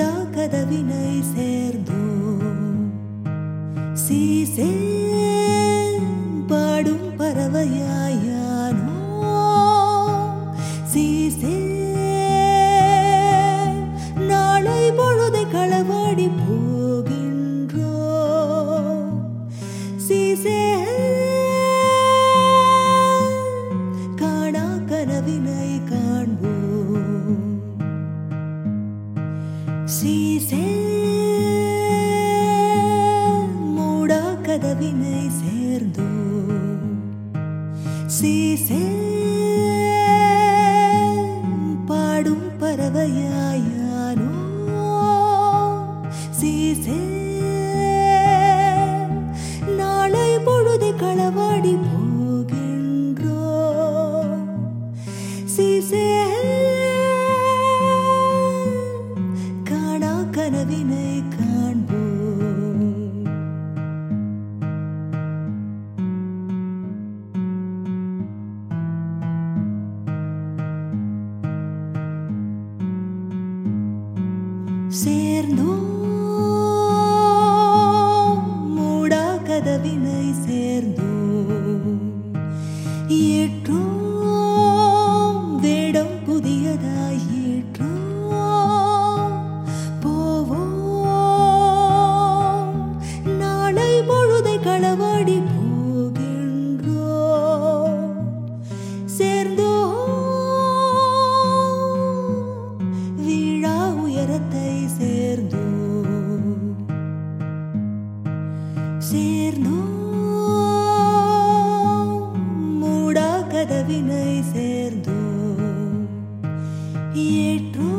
மூடா கதவினை சேர்ந்தோம் சீசே பாடும் பறவையாயானோ சீசே நாளை பொழுதை களவாடி போகின்றோ சீசே காணா கனவினை காண்போம் சீசே மூடா கதவினை சேர்ந்தோ சீசே பாடும் பறவையாயானோ சீசே நாளை பொழுதை களவாடி போகின்றோ சீசே காணா கனவினை காண்போம் சேர்ந்தோ மூடா கதவினை சேர்ந்தோ ஏற்றோ வேடம் புதியதாய் ஏற்றோ போவோ நாளை பொழுதை களவாடி போகின்றோ சேர்ந்தோ வீழா உயரத்தை சேர்ந்தோ சேர்ந்தோ மூடா கதவினை சேர்ந்தோ ஏற்றோ